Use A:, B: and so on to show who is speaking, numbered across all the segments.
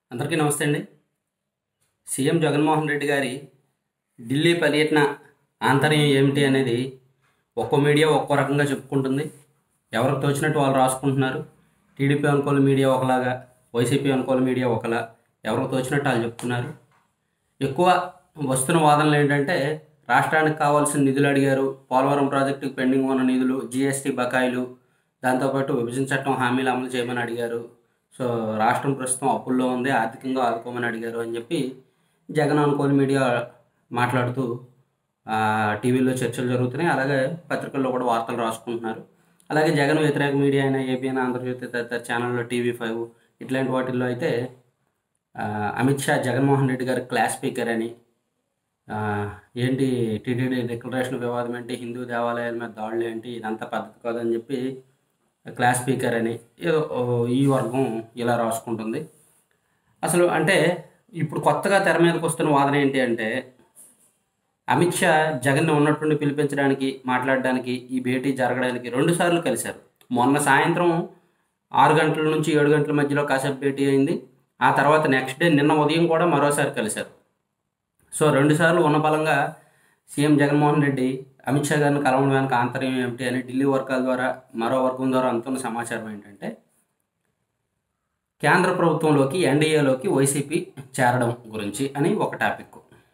A: అందరికీ నమస్తే అండి సీఎం జగన్మోహన్ రెడ్డి గారి ఢిల్లీ పర్యటన ఆంతర్యం ఏమిటి అనేది ఒక్కో మీడియా ఒక్కో రకంగా చెప్పుకుంటుంది ఎవరికి తోచినట్టు వాళ్ళు రాసుకుంటున్నారు టీడీపీ అనుకూల మీడియా ఒకలాగా వైసీపీ అనుకూల మీడియా ఒకలా ఎవరికి తోచినట్టు వాళ్ళు చెప్తున్నారు ఎక్కువ వస్తున్న వాదనలు ఏంటంటే రాష్ట్రానికి కావాల్సిన నిధులు అడిగారు పోలవరం ప్రాజెక్టుకి పెండింగ్ ఉన్న నిధులు జీఎస్టీ బకాయిలు దాంతోపాటు విభజన చట్టం హామీలు అమలు చేయమని అడిగారు సో రాష్ట్రం ప్రస్తుతం అప్పుల్లో ఉంది ఆర్థికంగా ఆదుకోమని అడిగారు అని చెప్పి జగన్ అనుకూల మీడియా మాట్లాడుతూ ఆ, టీవీలో చర్చలు జరుగుతున్నాయి అలాగే పత్రికల్లో కూడా వార్తలు రాసుకుంటున్నారు అలాగే జగన్ వ్యతిరేక మీడియా అయిన ఏబిఎన్ ఆంధ్రజ్యోతి తదితర ఛానల్లో టీవీ ఫైవ్ ఇట్లాంటి వాటిల్లో అయితే ఆ, అమిత్ షా జగన్మోహన్ రెడ్డి గారు క్లాస్ స్పీకర్ అని ఆ, ఏంటి టీటీడీ డిక్లరేషన్ వివాదం ఏంటి హిందూ దేవాలయాల మీద దాడులు ఏంటి ఇదంతా పద్ధతి కాదని చెప్పి క్లాస్ స్పీకర్ అని ఏదో ఓ, ఈ వర్గం ఇలా రాసుకుంటుంది అసలు అంటే ఇప్పుడు కొత్తగా తెర మీదకి వస్తున్న వాదన ఏంటి అంటే అమిత్ షా జగన్ ఉన్నట్టుండి పిలిపించడానికి మాట్లాడడానికి ఈ భేటీ జరగడానికి రెండు సార్లు కలిశారు మొన్న సాయంత్రం ఆరు గంటల నుంచి ఏడు గంటల మధ్యలో కాసేపు భేటీ అయింది ఆ తర్వాత నెక్స్ట్ డే నిన్న ఉదయం కూడా మరోసారి కలిశారు సో రెండుసార్లు ఉన్న బలంగా సీఎం జగన్మోహన్ రెడ్డి అమిత్ షా గారిని కలవడం వెనక ఆంతర్యం ఏమిటి అని ఢిల్లీ వర్గాల ద్వారా మరో వర్గం ద్వారా అందుతున్న సమాచారం ఏంటంటే కేంద్ర ప్రభుత్వంలోకి ఎన్డీఏలోకి వైసీపీ చేరడం గురించి అని ఒక టాపిక్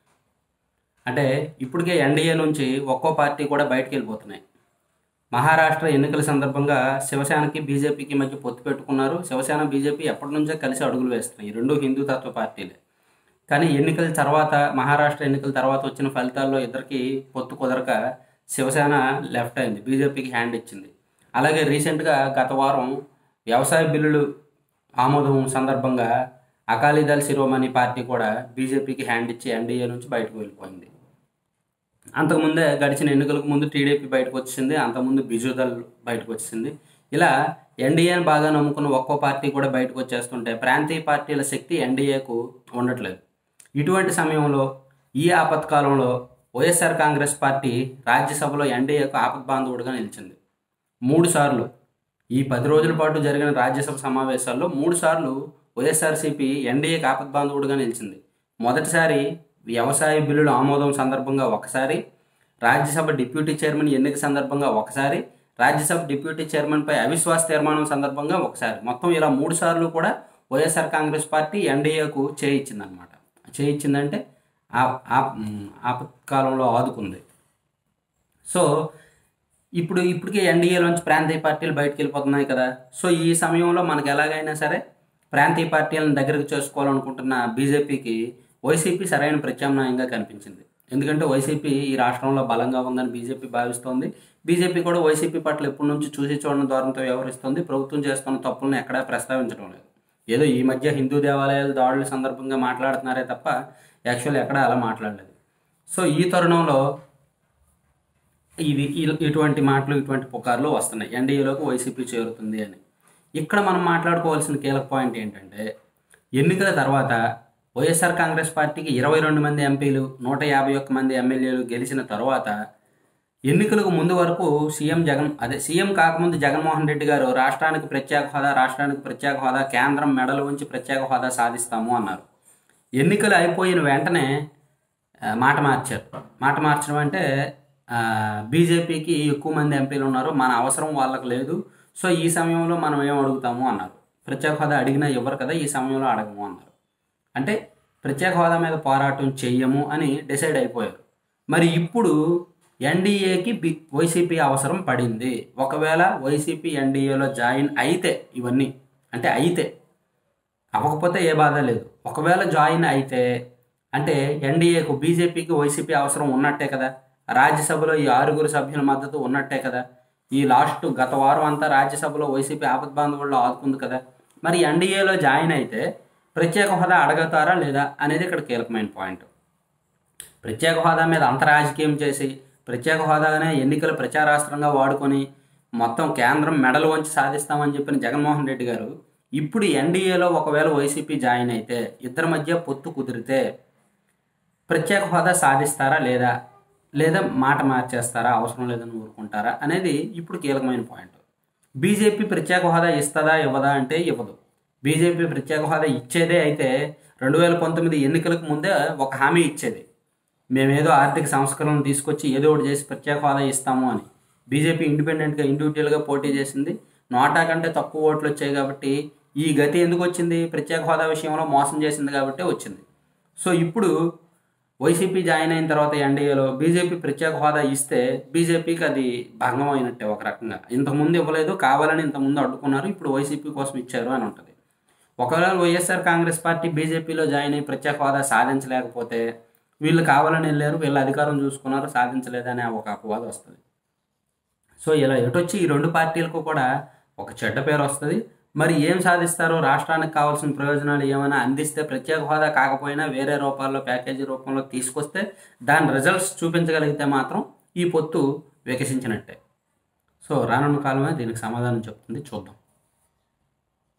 A: అంటే ఇప్పటికే ఎన్డీఏ నుంచి ఒక్కో పార్టీ కూడా బయటకు వెళ్ళిపోతున్నాయి మహారాష్ట్ర ఎన్నికల సందర్భంగా శివసేనకి బీజేపీకి మధ్య పొత్తు పెట్టుకున్నారు శివసేన బీజేపీ ఎప్పటి నుంచో కలిసి అడుగులు వేస్తున్నాయి ఈ రెండు హిందూ తత్వ పార్టీలే కానీ ఎన్నికల తర్వాత మహారాష్ట్ర ఎన్నికల తర్వాత వచ్చిన ఫలితాల్లో ఇద్దరికి పొత్తు కుదరక శివసేన లెఫ్ట్ అయింది బీజేపీకి హ్యాండ్ ఇచ్చింది అలాగే రీసెంట్గా గత వారం వ్యవసాయ బిల్లులు ఆమోదం సందర్భంగా అకాలీదళ్ శిరోమణి పార్టీ కూడా బీజేపీకి హ్యాండ్ ఇచ్చి ఎన్డీఏ నుంచి బయటకు వెళ్ళిపోయింది అంతకుముందే గడిచిన ఎన్నికలకు ముందు టీడీపీ బయటకు వచ్చింది అంతకుముందు బిజుదల్ బయటకు వచ్చింది ఇలా ఎన్డీఏని బాగా నమ్ముకున్న ఒక్కో పార్టీ కూడా బయటకు వచ్చేస్తుంటే ప్రాంతీయ పార్టీల శక్తి ఎన్డీఏకు ఉండట్లేదు ఇటువంటి సమయంలో ఈ ఆపత్కాలంలో వైఎస్ఆర్ కాంగ్రెస్ పార్టీ రాజ్యసభలో ఎన్డీఏకు ఆపద్బాంధవుడుగా నిలిచింది మూడు సార్లు ఈ పది రోజుల పాటు జరిగిన రాజ్యసభ సమావేశాల్లో మూడు సార్లు వైఎస్ఆర్సీపీ ఎన్డీఏకి ఆపద్బాంధవుడుగా నిలిచింది మొదటిసారి వ్యవసాయ బిల్లుల ఆమోదం సందర్భంగా ఒకసారి రాజ్యసభ డిప్యూటీ చైర్మన్ ఎన్నిక సందర్భంగా ఒకసారి రాజ్యసభ డిప్యూటీ చైర్మన్పై అవిశ్వాస తీర్మానం సందర్భంగా ఒకసారి మొత్తం ఇలా మూడు సార్లు కూడా వైఎస్ఆర్ కాంగ్రెస్ పార్టీ ఎన్డీఏకు చేయించిందనమాట చేయించిందంటే ఆ ఆ- మ్, ఆపత్కాలంలో ఆదుకుంది సో ఇప్పుడు ఇప్పటికే ఎన్డీఏలోంచి ప్రాంతీయ పార్టీలు బయటకు వెళ్ళిపోతున్నాయి కదా సో ఈ సమయంలో మనకు ఎలాగైనా సరే ప్రాంతీయ పార్టీలను దగ్గరకు చేసుకోవాలనుకుంటున్న బీజేపీకి వైసీపీ సరైన ప్రత్యామ్నాయంగా కనిపించింది ఎందుకంటే వైసీపీ ఈ రాష్ట్రంలో బలంగా ఉందని బీజేపీ భావిస్తోంది బీజేపీ కూడా వైసీపీ పట్ల ఎప్పటి నుంచి చూసి చూడని ధోరణితో వ్యవహరిస్తుంది ప్రభుత్వం చేస్తున్న తప్పులను ఎక్కడా ప్రస్తావించడం లేదు ఏదో ఈ మధ్య హిందూ దేవాలయాల దాడుల సందర్భంగా మాట్లాడుతున్నారే తప్ప యాక్చువల్ ఎక్కడా అలా మాట్లాడలేదు సో ఈ తరుణంలో ఇది ఇ- ఇటువంటి మాటలు ఇటువంటి పుకార్లు వస్తున్నాయి ఎన్డీఏలోకి వైసీపీ చేరుతుంది అని ఇక్కడ మనం మాట్లాడుకోవాల్సిన కీలక పాయింట్ ఏంటంటే ఎన్నికల తర్వాత వైఎస్ఆర్ కాంగ్రెస్ పార్టీకి ఇరవై రెండు మంది ఎంపీలు నూట యాభై ఒక్క మంది ఎమ్మెల్యేలు గెలిచిన తర్వాత ఎన్నికలకు ముందు వరకు సీఎం జగన్ అదే సీఎం కాకముందు జగన్మోహన్ రెడ్డి గారు రాష్ట్రానికి ప్రత్యేక హోదా రాష్ట్రానికి ప్రత్యేక హోదా కేంద్రం మెడలు ఉంచి ప్రత్యేక హోదా సాధిస్తాము అన్నారు ఎన్నికలు అయిపోయిన వెంటనే ఆ, మాట మార్చారు మాట మార్చడం అంటే ఆ, బీజేపీకి ఎక్కువ మంది ఎంపీలు ఉన్నారు మన అవసరం వాళ్ళకి లేదు సో ఈ సమయంలో మనం ఏం అడుగుతాము అన్నారు ప్రత్యేక హోదా అడిగినా ఇవ్వరు కదా ఈ సమయంలో అడగము అన్నారు అంటే ప్రత్యేక హోదా మీద పోరాటం చెయ్యము అని డిసైడ్ అయిపోయారు మరి ఇప్పుడు ఎన్డీఏకి బి వైసీపీ అవసరం పడింది ఒకవేళ వైసీపీ ఎన్డీఏలో జాయిన్ అయితే ఇవన్నీ అంటే అయితే అవ్వకపోతే ఏ బాధ లేదు ఒకవేళ జాయిన్ అయితే అంటే ఎన్డీఏకు బీజేపీకి వైసీపీ అవసరం ఉన్నట్టే కదా రాజ్యసభలో ఈ ఆరుగురు సభ్యుల మద్దతు ఉన్నట్టే కదా ఈ లాస్ట్ గత వారం అంతా రాజ్యసభలో వైసీపీ ఆపద్బాంధవుల్లో ఆదుకుంది కదా మరి ఎన్డీఏలో జాయిన్ అయితే ప్రత్యేక హోదా అడగతారా లేదా అనేది ఇక్కడ కీలకమైన పాయింట్ ప్రత్యేక హోదా మీద అంత రాజకీయం చేసి ప్రత్యేక హోదానే ఎన్నికల ప్రచారాస్త్రంగా వాడుకొని మొత్తం కేంద్రం మెడలు వంచి సాధిస్తామని చెప్పిన జగన్మోహన్ రెడ్డి గారు ఇప్పుడు ఎన్డీఏలో ఒకవేళ వైసీపీ జాయిన్ అయితే ఇద్దరి మధ్య పొత్తు కుదిరితే ప్రత్యేక హోదా సాధిస్తారా లేదా లేదా మాట మార్చేస్తారా అవసరం లేదని ఊరుకుంటారా అనేది ఇప్పుడు కీలకమైన పాయింట్ బీజేపీ ప్రత్యేక హోదా ఇస్తుందా ఇవ్వదా అంటే ఇవ్వదు బీజేపీ ప్రత్యేక హోదా ఇచ్చేదే అయితే రెండు వేల పంతొమ్మిది ఎన్నికలకు ముందే ఒక హామీ ఇచ్చేది మేమేదో ఆర్థిక సంస్కరణలు తీసుకొచ్చి ఏదో ఒకటి చేసి ప్రత్యేక హోదా ఇస్తాము అని బీజేపీ ఇండిపెండెంట్గా ఇండివిజువల్గా పోటీ చేసింది నోటా కంటే తక్కువ ఓట్లు వచ్చాయి కాబట్టి ఈ గతి ఎందుకు వచ్చింది ప్రత్యేక హోదా విషయంలో మోసం చేసింది కాబట్టి వచ్చింది సో ఇప్పుడు వైసీపీ జాయిన్ అయిన తర్వాత ఎన్డీఏలో బీజేపీ ప్రత్యేక హోదా ఇస్తే బీజేపీకి అది భంగం అయినట్టే ఒక రకంగా ఇంతకుముందు ఇవ్వలేదు కావాలని ఇంతకుముందు అడ్డుకున్నారు ఇప్పుడు వైసీపీ కోసం ఇచ్చారు అని ఉంటుంది ఒకవేళ వైఎస్ఆర్ కాంగ్రెస్ పార్టీ బీజేపీలో జాయిన్ అయ్యి ప్రత్యేక హోదా సాధించలేకపోతే వీళ్ళు కావాలని వెళ్ళారు వీళ్ళు అధికారం చూసుకున్నారు సాధించలేదనే ఒక అపవాదం వస్తుంది సో ఇలా ఎటొచ్చి ఈ రెండు పార్టీలకు కూడా ఒక చెడ్డ పేరు వస్తుంది మరి ఏం సాధిస్తారో రాష్ట్రానికి కావాల్సిన ప్రయోజనాలు ఏమైనా అందిస్తే ప్రత్యేక హోదా కాకపోయినా వేరే రూపాల్లో ప్యాకేజీ రూపంలో తీసుకొస్తే దాని రిజల్ట్స్ చూపించగలిగితే మాత్రం ఈ పొత్తు వికసించినట్టే సో రానున్న కాలమే దీనికి సమాధానం చెప్తుంది చూద్దాం